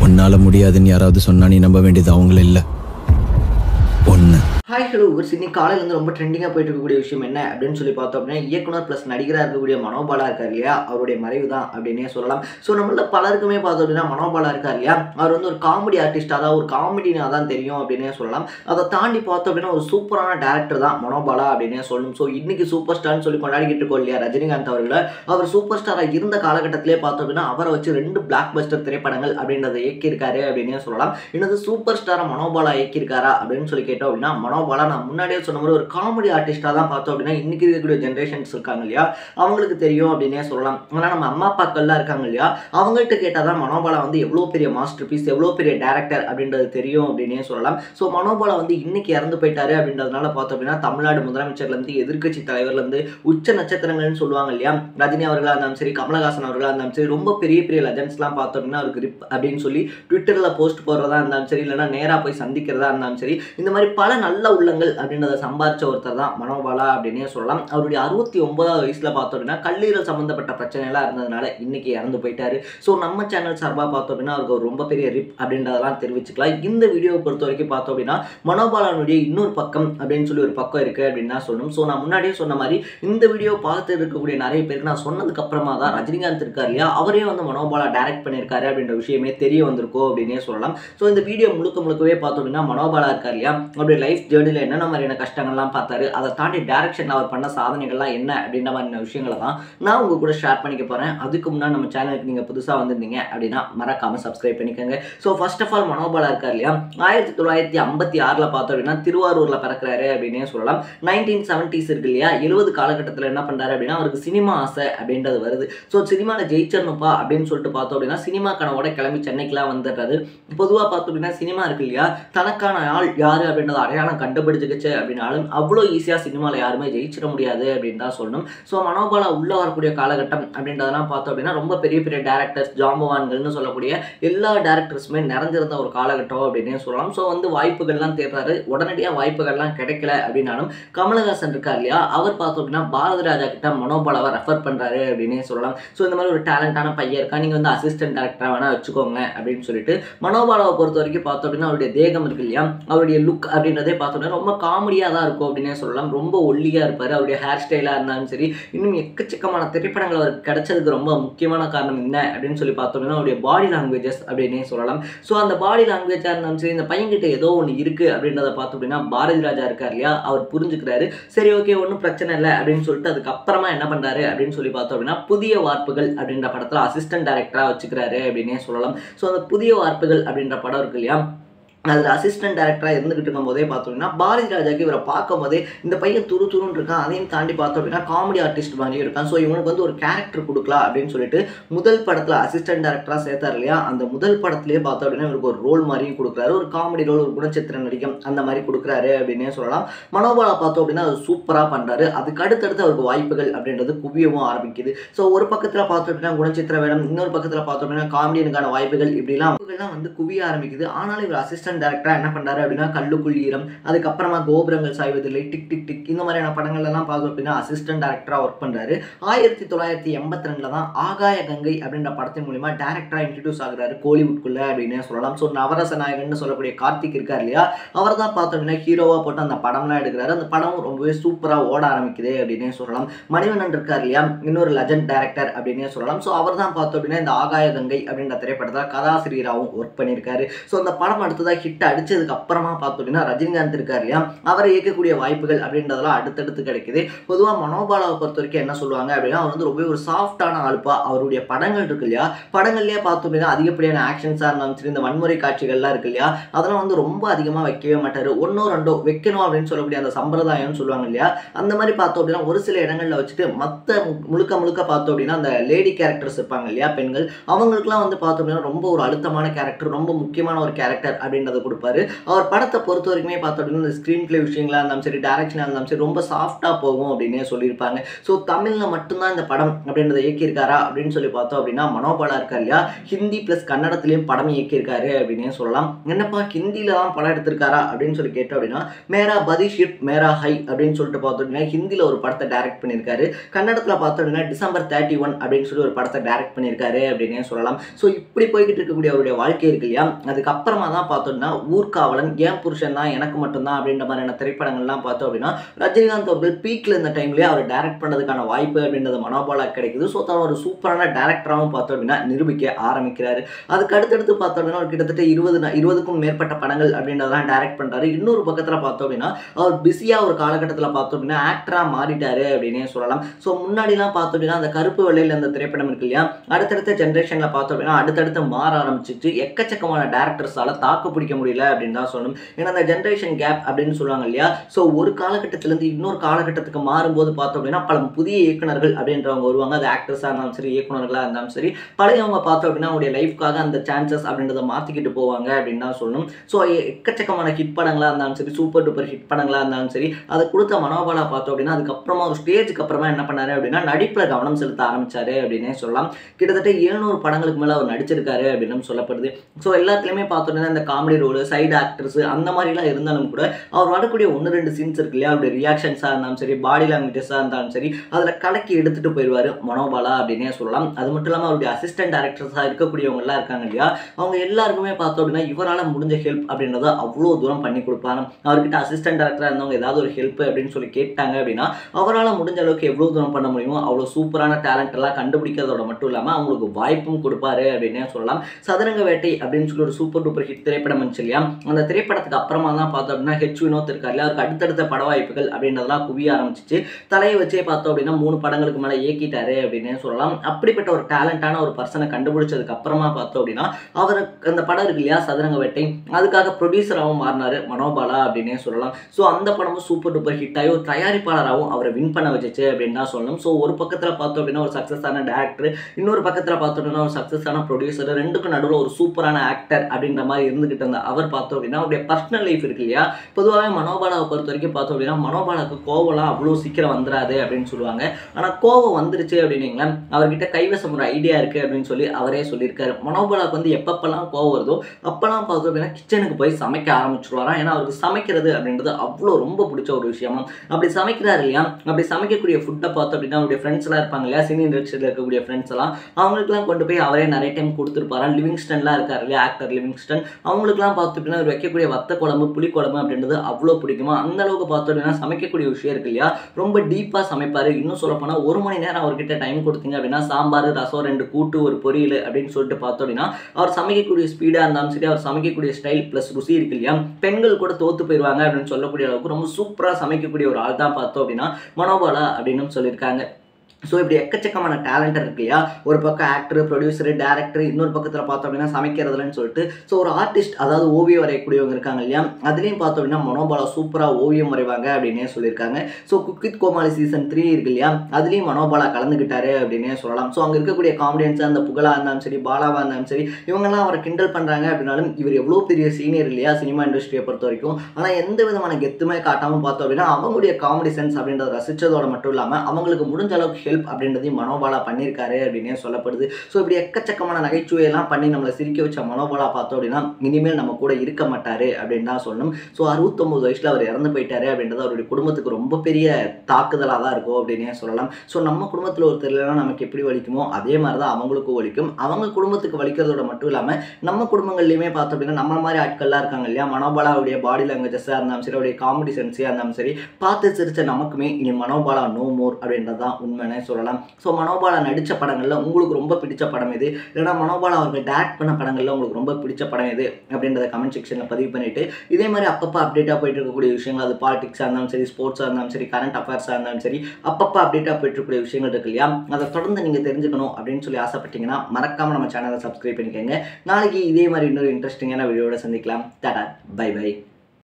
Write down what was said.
உன்னால முடியாதுன்னு யாராவது சொன்னா நீ நம்ப வேண்டியது அவங்கள இல்ல ஒன்று ஹாய் ஹலோ ஒரு சினி காலையில இருந்து ரொம்ப ட்ரெண்டிங்காக போயிட்டு இருக்கக்கூடிய விஷயம் என்ன அப்படின்னு சொல்லி பார்த்தோம் அப்படின்னா இயக்குனர் ப்ளஸ் நடிகராக இருக்கக்கூடிய மனோபாலா இருக்கார் இல்லையா அவருடைய மறைவு தான் அப்படின்னே சொல்லலாம் ஸோ நம்மள பலருக்குமே பார்த்தோம் அப்படின்னா மனோபாலா இருக்கார் இல்லையா அவர் வந்து ஒரு காமெடி ஆர்டிஸ்டாக தான் ஒரு காமெடினா தான் தெரியும் அப்படின்னே சொல்லலாம் அதை தாண்டி பார்த்தோம் அப்படின்னா ஒரு சூப்பரான டேரக்டர் தான் மனோபாலா அப்படின்னே சொல்லணும் ஸோ இன்னைக்கு சூப்பர் ஸ்டார்னு சொல்லி கொண்டாடிக்கிட்டு இருக்கோம் இல்லையா ரஜினிகாந்த் அவர்களை அவர் சூப்பர் ஸ்டாராக இருந்த காலகட்டத்திலே பார்த்தோம் அப்படின்னா அவரை வச்சு ரெண்டு பிளாக் பஸ்டர் திரைப்படங்கள் அப்படின்றத இயக்கியிருக்காரு அப்படின்னே சொல்லலாம் என்னது சூப்பர் ஸ்டாரை மனோபாலா இயக்கியிருக்காரா அப்படின்னு சொல்லி கேட்டோம் அப்படின்னா மனோபாலா நான் முன்னாடியே சொன்ன மாதிரி ஒரு காமெடி ஆர்டிஸ்டாக தான் பார்த்தோம் அப்படின்னா இன்னைக்கு இருக்கக்கூடிய ஜென்ரேஷன்ஸ் இருக்காங்க இல்லையா அவங்களுக்கு தெரியும் அப்படின்னே சொல்லலாம் ஆனால் நம்ம அம்மா அப்பாக்கள்லாம் இருக்காங்க இல்லையா அவங்கள்ட்ட கேட்டால் தான் மனோபாலா வந்து எவ்வளோ பெரிய மாஸ்டர் பீஸ் எவ்வளோ பெரிய டேரக்டர் அப்படின்றது தெரியும் அப்படின்னே சொல்லலாம் ஸோ மனோபாலா வந்து இன்னைக்கு இறந்து போயிட்டாரு அப்படின்றதுனால பார்த்தோம் அப்படின்னா தமிழ்நாடு முதலமைச்சர்லேருந்து எதிர்க்கட்சி தலைவர்லேருந்து உச்ச நட்சத்திரங்கள்னு சொல்லுவாங்க இல்லையா ரஜினி அவர்களாக இருந்தாலும் சரி கமலஹாசன் அவர்களாக இருந்தாலும் சரி ரொம்ப பெரிய பெரிய லெஜண்ட்ஸ்லாம் பார்த்தோம் அப்படின்னா அவருக்கு ரிப் அப்படின்னு சொல்லி ட்விட்டரில் போஸ்ட் போடுறதா இருந்தாலும் சரி இல்லைன்னா நேராக போய் சந்திக்கிறதா இருந்தாலும் சரி இந்த மாதிரி பல நல்ல உள்ளங்கள் அப்படின்றத சம்பாரிச்ச ஒருத்தர் தான் மனோபாலா அப்படின்னே சொல்லலாம் அவருடைய அறுபத்தி ஒன்பதாவது வயசுல பார்த்தோம் அப்படின்னா கல்லீரல் சம்மந்தப்பட்ட பிரச்சனைலாம் இருந்ததுனால இன்னைக்கு இறந்து போயிட்டாரு ஸோ நம்ம சேனல் சார்பாக பார்த்தோம் அப்படின்னா அவருக்கு ஒரு ரொம்ப பெரிய ரிப் அப்படின்றதெல்லாம் தெரிவிச்சுக்கலாம் இந்த வீடியோவை பொறுத்த வரைக்கும் பார்த்தோம் அப்படின்னா மனோபாலானுடைய இன்னொரு பக்கம் அப்படின்னு சொல்லி ஒரு பக்கம் இருக்கு அப்படின்னு தான் சொல்லணும் ஸோ நான் முன்னாடியே சொன்ன மாதிரி இந்த வீடியோ பார்த்து இருக்கக்கூடிய நிறைய பேருக்கு நான் சொன்னதுக்கு அப்புறமா தான் ரஜினிகாந்த் இருக்கார் இல்லையா அவரே வந்து மனோபாலா டைரக்ட் பண்ணியிருக்காரு அப்படின்ற விஷயமே தெரிய வந்திருக்கோம் அப்படின்னே சொல்லலாம் ஸோ இந்த வீடியோ முழுக்க முழுக்கவே பார்த்தோம் அப்படின்னா மனோபாலா இருக்கார் இல்லையா அவருடைய லைஃப் ஜேர்னியில் என்னென்ன மாதிரியான கஷ்டங்கள்லாம் பார்த்தாரு அதை தாண்டி டேரக்ஷன் அவர் பண்ண சாதனைகள்லாம் என்ன அப்படின்ற மாதிரியான விஷயங்களை தான் நான் உங்க கூட ஷேர் பண்ணிக்க போகிறேன் அதுக்கு முன்னாடி நம்ம சேனலுக்கு நீங்கள் புதுசாக வந்திருந்தீங்க அப்படின்னா மறக்காம சப்ஸ்கிரைப் பண்ணிக்கோங்க so first of all Manobala இருக்கார் இல்லையா ஆயிரத்தி தொள்ளாயிரத்தி ஐம்பத்தி ஆறில் பார்த்தோம் அப்படின்னா திருவாரூரில் பிறக்கிறாரு அப்படின்னே சொல்லலாம் நைன்டீன் செவன்டிஸ் இருக்கு இல்லையா எழுபது காலகட்டத்தில் என்ன பண்ணுறாரு அப்படின்னா அவருக்கு சினிமா ஆசை அப்படின்றது வருது ஸோ சினிமாவில் ஜெயிச்சிடணுப்பா அப்படின்னு சொல்லிட்டு பார்த்தோம் அப்படின்னா சினிமா கனவோட கிளம்பி சென்னைக்கெலாம் வந்துடுறாரு பொதுவாக பார்த்தோம் அப்படின்னா சினிமா இருக்கு இல்லையா தனக்கான ஆள் யார் அப்படின்றத அடையாளம் கண்டுபிடிச்சிக்கிச்சு அப்படின்னாலும் அவ்வளோ ஈஸியாக சினிமாவில் யாருமே ஜெயிச்சிட முடியாது அப்படின்னு தான் சொல்லணும் ஸோ மனோபாலா உள்ளே வரக்கூடிய காலகட்டம் அப்படின்றதெல்லாம் பார்த்தோம் அப்படின்னா ரொம்ப பெரிய பெரிய டேரக்டர்ஸ் ஜாம்பவான்கள்னு சொல்லக்கூடிய எல்லா டேரக்டர்ஸுமே நிறைஞ்சிருந்த ஒரு காலகட்டம் அப்படின்னே சொல்லலாம் ஸோ வந்து வாய்ப்புகள்லாம் தேடுறாரு உடனடியாக வாய்ப்புகள்லாம் கிடைக்கல அப்படின்னாலும் கமலஹாசன் இருக்கார் இல்லையா அவர் பார்த்தோம் அப்படின்னா பாரதி ராஜா கிட்ட மனோபாலாவை ரெஃபர் பண்ணுறாரு அப்படின்னே சொல்லலாம் ஸோ இந்த மாதிரி ஒரு டேலண்டான பையன் இருக்கா நீங்கள் வந்து அசிஸ்டன்ட் டேரக்டராக வேணால் வச்சுக்கோங்க அப்படின்னு சொல்லிட்டு மனோபாலாவை பொறுத்த வரைக்கும் பார்த்தோம் அப்படின்னா அவருடைய தேகம் இருக்கு இல்லையா அவருடைய லுக் அப்படின்றதே பார்த்தோம்னா ரொம்ப காமெடியாக தான் இருக்கும் அப்படின்னே சொல்லலாம் ரொம்ப ஒல்லியாக இருப்பார் அவருடைய ஹேர் ஸ்டைலாக இருந்தாலும் சரி இன்னும் எக்கச்சக்கமான திரைப்படங்கள் அவருக்கு கிடைச்சதுக்கு ரொம்ப முக்கியமான காரணம் என்ன அப்படின்னு சொல்லி பார்த்தோம் அப்படின்னா அவருடைய பாடி லாங்குவேஜஸ் அப்படின்னே சொல்லலாம் ஸோ அந்த பாடி லாங்குவேஜாக இருந்தாலும் சரி இந்த பையன்கிட்ட ஏதோ ஒன்று இருக்குது அப்படின்றத பார்த்தோம் அப்படின்னா பாரதி ராஜா இருக்கார் இல்லையா அவர் புரிஞ்சுக்கிறாரு சரி ஓகே ஒன்றும் பிரச்சனை இல்லை அப்படின்னு சொல்லிட்டு அதுக்கப்புறமா என்ன பண்ணுறாரு அப்படின்னு சொல்லி பார்த்தோம் அப்படின்னா புதிய வார்ப்புகள் அப்படின்ற படத்தில் அசிஸ்டன்ட் டைரக்டராக வச்சுக்கிறாரு அப்படின்னே சொல்லலாம் ஸோ அந்த புதிய வார்ப்புகள் அப்படின்ற படம் இருக்கு இல்லையா அதில் அசிஸ்டன்ட் டேரக்டராக இருந்துகிட்டு இருக்கும் போதே பார்த்தோம்னா பாரதி ராஜாக்கு இவரை பார்க்கும் போதே இந்த பையன் துரு துருன்னு இருக்கான் அதையும் தாண்டி பார்த்தோம் அப்படின்னா காமெடி ஆர்டிஸ்ட் மாதிரியும் இருக்கான் ஸோ இவனுக்கு வந்து ஒரு கேரக்டர் கொடுக்கலாம் அப்படின்னு சொல்லிட்டு முதல் படத்தில் அசிஸ்டன்ட் டேரக்டராக சேர்த்தார் இல்லையா அந்த முதல் படத்துலேயே பார்த்தோம் அப்படின்னா இவருக்கு ஒரு ரோல் மாதிரியும் கொடுக்குறாரு ஒரு காமெடி ரோல் ஒரு குணச்சித்திர நடிகம் அந்த மாதிரி கொடுக்குறாரு அப்படின்னே சொல்லலாம் மனோபாலா பார்த்தோம் அப்படின்னா அது சூப்பராக பண்ணுறாரு அதுக்கு அடுத்தடுத்து அவருக்கு வாய்ப்புகள் அப்படின்றது குவியவும் ஆரம்பிக்குது ஸோ ஒரு பக்கத்தில் பார்த்தோம் அப்படின்னா குணச்சித்திர வேடம் இன்னொரு பக்கத்தில் பார்த்தோம் அப்படின்னா காமெடியனுக்கான வாய்ப்புகள் இப்படிலாம் வாய்ப்புகள்லாம் வந்து குவிய ஆரம்பிக்குது ஆனாலும் இவர் அசிஸ்டன்ட் டேரக்டராக என்ன பண்ணுறாரு அப்படின்னா கல்லுக்குள் ஈரம் அதுக்கப்புறமா கோபுரங்கள் சாய்வதில்லை டிக் டிக் டிக் இந்த மாதிரியான படங்கள் எல்லாம் பார்த்தோம் அப்படின்னா அசிஸ்டன்ட் டேரக்டராக ஒர்க் பண்ணுறாரு ஆயிரத்தி தொள்ளாயிரத்தி எண்பத்தி ரெண்டில் தான் ஆகாய கங்கை அப்படின்ற படத்தின் மூலிமா டேரக்டராக இன்ட்ரடியூஸ் ஆகுறாரு கோலிவுட்குள்ளே அப்படின்னு சொல்லலாம் ஸோ நவரச நாயகன் சொல்லக்கூடிய கார்த்திக் இருக்கார் இல்லையா அவர் தான் பார்த்தோம் அப்படின்னா ஹீரோவாக போட்டு அந்த படம்லாம் எடுக்கிறாரு அந்த படம் ரொம்பவே சூப்பராக ஓட ஆரம்பிக்குது அப்படின்னே சொல்லலாம் மணிவண்ணன் இருக்கார் இல்லையா இன்னொரு லெஜண்ட் டேரக்டர் அப்படின்னே சொல்லலாம் ஸோ அவர் தான் பார்த்தோம் அப்படின்னா இந்த ஆகாய கங்கை அப்படின்ற திரைப்படத்தில் கதாசிரியராகவும் ஒர்க் பண்ணியிருக்காரு ஸோ அந்த படம் அடுத்ததாக ஹிட் அடிச்சதுக்கு அப்புறமா பார்த்தோம் அப்படின்னா ரஜினிகாந்த் இருக்கார் இல்லையா அவரை இயக்கக்கூடிய வாய்ப்புகள் அப்படின்றதெல்லாம் அடுத்தடுத்து கிடைக்குது பொதுவாக மனோபாலாவை பொறுத்த வரைக்கும் என்ன சொல்லுவாங்க அப்படின்னா அவர் வந்து ரொம்ப ஒரு சாஃப்டான ஆளுப்பா அவருடைய படங்கள் இருக்கு இல்லையா படங்கள்லேயே பார்த்தோம் அப்படின்னா அதிகப்படியான ஆக்ஷன்ஸாக இருந்தாலும் சரி இந்த வன்முறை காட்சிகள்லாம் இருக்கு இல்லையா அதெல்லாம் வந்து ரொம்ப அதிகமாக வைக்கவே மாட்டார் ஒன்றோ ரெண்டோ வைக்கணும் அப்படின்னு சொல்லக்கூடிய அந்த சம்பிரதாயம்னு சொல்லுவாங்க இல்லையா அந்த மாதிரி பார்த்தோம் அப்படின்னா ஒரு சில இடங்களில் வச்சுட்டு மற்ற முழுக்க முழுக்க பார்த்தோம் அப்படின்னா அந்த லேடி கேரக்டர்ஸ் இருப்பாங்க இல்லையா பெண்கள் அவங்களுக்குலாம் வந்து பார்த்தோம் அப்படின்னா ரொம்ப ஒரு அழுத்தமான கேரக்டர் ரொம்ப முக்கியமான ஒரு கேரக்டர் அப்படின்றத அப்படின்றத கொடுப்பாரு அவர் படத்தை பொறுத்த வரைக்குமே பார்த்தோம் அப்படின்னா இந்த ஸ்க்ரீன் பிளே விஷயங்களா இருந்தாலும் சரி டேரக்ஷனாக இருந்தாலும் சரி ரொம்ப சாஃப்டாக போகும் அப்படின்னே சொல்லியிருப்பாங்க ஸோ தமிழில் மட்டும்தான் இந்த படம் அப்படின்றத இயக்கியிருக்காரா அப்படின்னு சொல்லி பார்த்தோம் அப்படின்னா மனோபாலா இருக்கார் இல்லையா ஹிந்தி ப்ளஸ் கன்னடத்துலேயும் படம் இயக்கியிருக்காரு அப்படின்னே சொல்லலாம் என்னப்பா ஹிந்தியில் தான் படம் எடுத்திருக்காரா அப்படின்னு சொல்லி கேட்டோம் அப்படின்னா மேரா பதி ஷிப் மேரா ஹை அப்படின்னு சொல்லிட்டு பார்த்தோம் அப்படின்னா ஹிந்தியில் ஒரு படத்தை டைரக்ட் பண்ணியிருக்காரு கன்னடத்தில் பார்த்தோம் அப்படின்னா டிசம்பர் தேர்ட்டி ஒன் அப்படின்னு சொல்லி ஒரு படத்தை டைரக்ட் பண்ணியிருக்காரு அப்படின்னே சொல்லலாம் ஸோ இப்படி போய்கிட்டு இருக்கக்கூடிய அவருடைய வாழ்க்கை இருக்கு இல்லையா அதுக்கப்புறமா தான் பார்த்தோம்னா ஊர்காவலன் ஏன் புருஷன் தான் எனக்கு மட்டும்தான் அப்படின்ற மாதிரியான திரைப்படங்கள்லாம் பார்த்தோம் அப்படின்னா ரஜினிகாந்த் அவர்கள் பீக்கில் இருந்த டைம்லேயே அவர் டைரக்ட் பண்ணுறதுக்கான வாய்ப்பு அப்படின்றது மனோபாலா கிடைக்குது ஸோ தான் ஒரு சூப்பரான டேரக்டராகவும் பார்த்தோம் அப்படின்னா நிரூபிக்க ஆரம்பிக்கிறாரு அதுக்கு அடுத்தடுத்து பார்த்தோம் அப்படின்னா ஒரு கிட்டத்தட்ட இருபது நா- இருபதுக்கும் மேற்பட்ட படங்கள் அப்படின்றதெல்லாம் டைரக்ட் பண்ணுறாரு இன்னொரு பக்கத்தில் பார்த்தோம் அப்படின்னா அவர் பிஸியாக ஒரு காலகட்டத்தில் பார்த்தோம் அப்படின்னா ஆக்டராக மாறிட்டாரு அப்படின்னே சொல்லலாம் ஸோ முன்னாடிலாம் பார்த்தோம் அப்படின்னா அந்த கருப்பு வெள்ளையில் அந்த திரைப்படம் இருக்கு இல்லையா அடுத்தடுத்த ஜென்ரேஷனில் பார்த்தோம் அப்படின்னா அடுத்தடுத்து மாற ஆரம்பிச்சிச்சு எக்கச்சக்கமான டேரக்டர்ஸால் தாக்கு பிடிக்க முடியல அப்படின்னு தான் சொல்லணும் ஏன்னா அந்த ஜென்ரேஷன் கேப் அப்படின்னு சொல்லுவாங்க இல்லையா ஸோ ஒரு காலகட்டத்திலேருந்து இன்னொரு காலகட்டத்துக்கு மாறும்போது பார்த்தோம் அப்படின்னா பல புதிய இயக்குனர்கள் அப்படின்றவங்க வருவாங்க அது ஆக்டர்ஸாக இருந்தாலும் சரி இயக்குனர்களாக இருந்தாலும் சரி பழையவங்க பார்த்தோம் அப்படின்னா அவங்களுடைய லைஃப்காக அந்த சான்சஸ் அப்படின்றத மாற்றிக்கிட்டு போவாங்க அப்படின்னு தான் சொல்லணும் ஸோ எக்கச்சக்கமான ஹிட் படங்களாக இருந்தாலும் சரி சூப்பர் டூப்பர் ஹிட் படங்களாக இருந்தாலும் சரி அதை கொடுத்த மனோபாலா பார்த்தோம் அப்படின்னா அதுக்கப்புறமா ஒரு ஸ்டேஜுக்கு அப்புறமா என்ன பண்ணாரு அப்படின்னா நடிப்பில் கவனம் செலுத்த ஆரம்பிச்சாரு அப்படின்னே சொல்லலாம் கிட்டத்தட்ட எழுநூறு படங்களுக்கு மேலே அவர் நடிச்சிருக்காரு அப்படின்னு சொல்லப்படுது ஸோ எல்லாத்துலேயுமே பார்த்தோன்னா இந்த காமெடி ரோலு சைடு ஆக்டர்ஸ் அந்த மாதிரிலாம் இருந்தாலும் கூட அவர் வரக்கூடிய ஒன்று ரெண்டு சீன்ஸ் இருக்கு இல்லையா அவருடைய ரியாக்ஷன்ஸாக இருந்தாலும் சரி பாடி லாங்குவேஜஸாக இருந்தாலும் சரி அதில் கலக்கி எடுத்துகிட்டு போயிடுவார் மனோபாலா அப்படின்னே சொல்லலாம் அது மட்டும் இல்லாமல் அவருடைய அசிஸ்டன்ட் டேரக்டர்ஸாக இருக்கக்கூடியவங்கலாம் இருக்காங்க இல்லையா அவங்க எல்லாருக்குமே பார்த்தோம் அப்படின்னா இவரால் முடிஞ்ச ஹெல்ப் அப்படின்றத அவ்வளோ தூரம் பண்ணி கொடுப்பாங்க அவர்கிட்ட அசிஸ்டன்ட் டேரக்டராக இருந்தவங்க ஏதாவது ஒரு ஹெல்ப் அப்படின்னு சொல்லி கேட்டாங்க அப்படின்னா அவரால் முடிஞ்ச அளவுக்கு எவ்வளோ தூரம் பண்ண முடியுமோ அவ்வளோ சூப்பரான டேலண்ட் எல்லாம் கண்டுபிடிக்கிறதோட மட்டும் இல்லாமல் அவங்களுக்கு வாய்ப்பும் கொடுப்பாரு அப்படின்னே சொல்லலாம் சதுரங்க வேட்டை அப்படின்னு சொல்லி ஒரு சூப்பர் டூப்பர் ஹிட் திரைப்படம் வந்துச்சு இல்லையா அந்த திரைப்படத்துக்கு அப்புறமா தான் பார்த்தோம் அப்படின்னா ஹெச் வினோத் இருக்கார் இல்லையா அவருக்கு அடுத்தடுத்த பட வாய்ப்புகள் அப்படின்றதெல்லாம் குவிய ஆரம்பிச்சிச்சு தலையை வச்சே பார்த்தோம் அப்படின்னா மூணு படங்களுக்கு மேலே இயக்கிட்டாரு அப்படின்னே சொல்லலாம் அப்படிப்பட்ட ஒரு டேலண்டான ஒரு பர்சனை கண்டுபிடிச்சதுக்கு அப்புறமா பார்த்தோம் அப்படின்னா அவர் அந்த படம் இருக்கு இல்லையா சதுரங்க வேட்டை அதுக்காக ப்ரொடியூசராகவும் மாறினாரு மனோபாலா அப்படின்னே சொல்லலாம் ஸோ அந்த படமும் சூப்பர் டூப்பர் ஹிட் ஆகி ஒரு தயாரிப்பாளராகவும் அவரை வின் பண்ண வச்சுச்சு அப்படின்னு தான் சொல்லணும் ஸோ ஒரு பக்கத்தில் பார்த்தோம் அப்படின்னா ஒரு சக்ஸஸான டேரக்டர் இன்னொரு பக்கத்தில் பார்த்தோம் அப்படின்னா ஒரு சக்ஸஸான ப்ரொடியூசர் ரெண்டுக்கும் நடுவில் ஒரு சூப்பரான ஆக்டர் அப்படின்ற மாதிரி இருந்துகிட்டு இருந்த அவர் பார்த்தோம் அப்படின்னா அவருடைய பர்சனல் லைஃப் இருக்கு இல்லையா பொதுவாகவே மனோபாலாவை பொறுத்த வரைக்கும் பார்த்தோம் அப்படின்னா மனோபாலாவுக்கு கோவம்லாம் அவ்வளோ சீக்கிரம் வந்துடாது அப்படின்னு சொல்லுவாங்க ஆனால் கோவம் வந்துருச்சு அப்படின்னீங்களேன் அவர்கிட்ட கைவசம் ஒரு ஐடியா இருக்குது அப்படின்னு சொல்லி அவரே சொல்லியிருக்காரு மனோபாலாவுக்கு வந்து எப்பப்பெல்லாம் கோவம் வருதோ அப்போல்லாம் பார்த்தோம் அப்படின்னா கிச்சனுக்கு போய் சமைக்க ஆரம்பிச்சிருவாராம் ஏன்னா அவருக்கு சமைக்கிறது அப்படின்றது அவ்வளோ ரொம்ப பிடிச்ச ஒரு விஷயமா அப்படி சமைக்கிறாரு இல்லையா அப்படி சமைக்கக்கூடிய ஃபுட்டை பார்த்தோம் அப்படின்னா அவருடைய ஃப்ரெண்ட்ஸ் எல்லாம் இருப்பாங்க இல்லையா சினி இண்டஸ்ட்ரியில் இருக்கக்கூடிய ஃப்ரெண்ட்ஸ் எல்லாம் அவங்களுக்குலாம் கொண்டு போய் அவரே நிறைய டைம் கொடுத்துருப்பாராம் லிவிங்ஸ்டன்லாம் இருக்கார் இல்லையா ஆக்டர் லிவிங்ஸ்டன் அவங்களுக்குலாம் பார்த்தோம் அப்படின்னா அவர் வைக்கக்கூடிய வத்த குழம்பு புளி குழம்பு அப்படின்றது அவ்வளோ பிடிக்குமா அந்த அளவுக்கு பார்த்தோம் அப்படின்னா சமைக்கக்கூடிய விஷயம் இருக்கு இல்லையா ரொம்ப டீப்பாக சமைப்பார் இன்னும் சொல்ல போனால் ஒரு மணி நேரம் அவர்கிட்ட டைம் கொடுத்தீங்க அப்படின்னா சாம்பார் ரசம் ரெண்டு கூட்டு ஒரு பொரியல் அப்படின்னு சொல்லிட்டு பார்த்தோம் அப்படின்னா அவர் சமைக்கக்கூடிய ஸ்பீடாக இருந்தாலும் சரி அவர் சமைக்கக்கூடிய ஸ்டைல் ப்ளஸ் ருசி இருக்கு இல்லையா பெண்கள் கூட தோத்து போயிடுவாங்க அப்படின்னு சொல்லக்கூடிய அளவுக்கு ரொம்ப சூப்பராக சமைக்கக்கூடிய ஒரு ஆள் தான் பார்த்தோம் அப்படின்னா மனோபாலா அப்படின்னு சொல்லியிருக்காங்க ஸோ இப்படி எக்கச்சக்கமான டேலண்ட் இருக்கு இல்லையா ஒரு பக்கம் ஆக்டர் ப்ரொடியூசர் டேரக்டர் இன்னொரு பக்கத்தில் பார்த்தோம் அப்படின்னா சமைக்கிறதுலன்னு சொல்லிட்டு ஸோ ஒரு ஆர்டிஸ்ட் அதாவது ஓவியம் வரையக்கூடியவங்க இருக்காங்க இல்லையா அதுலேயும் பார்த்தோம் அப்படின்னா மனோபாலா சூப்பராக ஓவியம் வரைவாங்க அப்படின்னே சொல்லியிருக்காங்க so cook with Comali season three இருக்கு இல்லையா அதுலேயும் மனோபாலா கலந்துக்கிட்டாரு அப்படின்னே சொல்லலாம் ஸோ அங்கே இருக்கக்கூடிய காமெடியன்ஸ் அந்த புகழா இருந்தாலும் சரி பாலாவா இருந்தாலும் சரி இவங்கெல்லாம் அவரை கிண்டல் பண்ணுறாங்க அப்படின்னாலும் இவர் எவ்வளோ பெரிய சீனியர் இல்லையா சினிமா இண்டஸ்ட்ரியை பொறுத்த வரைக்கும் ஆனால் எந்த விதமான கெத்துமே காட்டாமல் பார்த்தோம் அப்படின்னா அவங்களுடைய காமெடி சென்ஸ் அப்படின்றத ரசித்ததோட மட்டும் இல்லாமல் அவங்களுக்கு முடிஞ்ச அளவுக்கு ஹெல்ப் அப்படின்றதையும் மனோபாலா பண்ணியிருக்காரு அப்படின்னே சொல்லப்படுது ஸோ இப்படி எக்கச்சக்கமான நகைச்சுவையெல்லாம் பண்ணி நம்மளை சிரிக்க வச்ச மனோபாலா பார்த்தோம் அப்படின்னா இனிமேல் நம்ம கூட இருக்க மாட்டாரு அப்படின்னு தான் சொல்லணும் ஸோ அறுபத்தொம்பது வயசில் அவர் இறந்து போயிட்டாரு அப்படின்றது அவருடைய குடும்பத்துக்கு ரொம்ப பெரிய தாக்குதலாக தான் இருக்கும் அப்படின்னே சொல்லலாம் ஸோ நம்ம குடும்பத்தில் ஒருத்தர் இல்லைன்னா நமக்கு எப்படி வலிக்குமோ அதே மாதிரி தான் அவங்களுக்கும் வலிக்கும் அவங்க குடும்பத்துக்கு வலிக்கிறதோட மட்டும் இல்லாமல் நம்ம குடும்பங்கள்லையுமே பார்த்தோம் அப்படின்னா நம்ம மாதிரி ஆட்கள்லாம் இருக்காங்க இல்லையா மனோபாலாவுடைய பாடி லாங்குவேஜஸாக இருந்தாலும் சரி அவருடைய காமெடி சென்ஸாக இருந்தாலும் சரி பார்த்து சிரிச்ச நமக்குமே இனி மனோபாலா நோ மோர் அப்படின்றது தான் உண்மைனே சொல்லலாம் ஸோ மனோபாலா நடித்த படங்களில் உங்களுக்கு ரொம்ப பிடிச்ச படம் எது இல்லைனா மனோபாலா அவர்கள் டேரக்ட் பண்ண படங்களில் உங்களுக்கு ரொம்ப பிடிச்ச படம் எது அப்படின்றத கமெண்ட் செக்ஷனில் பதிவு பண்ணிட்டு இதே மாதிரி அப்பப்போ அப்டேட்டாக போயிட்டு இருக்கக்கூடிய விஷயங்கள் அது பாலிடிக்ஸாக இருந்தாலும் சரி ஸ்போர்ட்ஸாக இருந்தாலும் சரி கரண்ட் அஃபேர்ஸாக இருந்தாலும் சரி அப்பப்போ அப்டேட்டாக போயிட்டு இருக்கக்கூடிய விஷயங்கள் இருக்கு இல்லையா அதை தொடர்ந்து நீங்கள் தெரிஞ்சுக்கணும் அப்படின்னு சொல்லி ஆசைப்பட்டீங்கன்னா மறக்காமல் நம்ம சேனலை சப்ஸ்கிரைப் பண்ணிக்கோங்க நாளைக்கு இதே மாதிரி இன்னொரு இன்ட்ரெஸ்டிங்கான வீடியோட சந்திக்கலாம் டாடா பை பை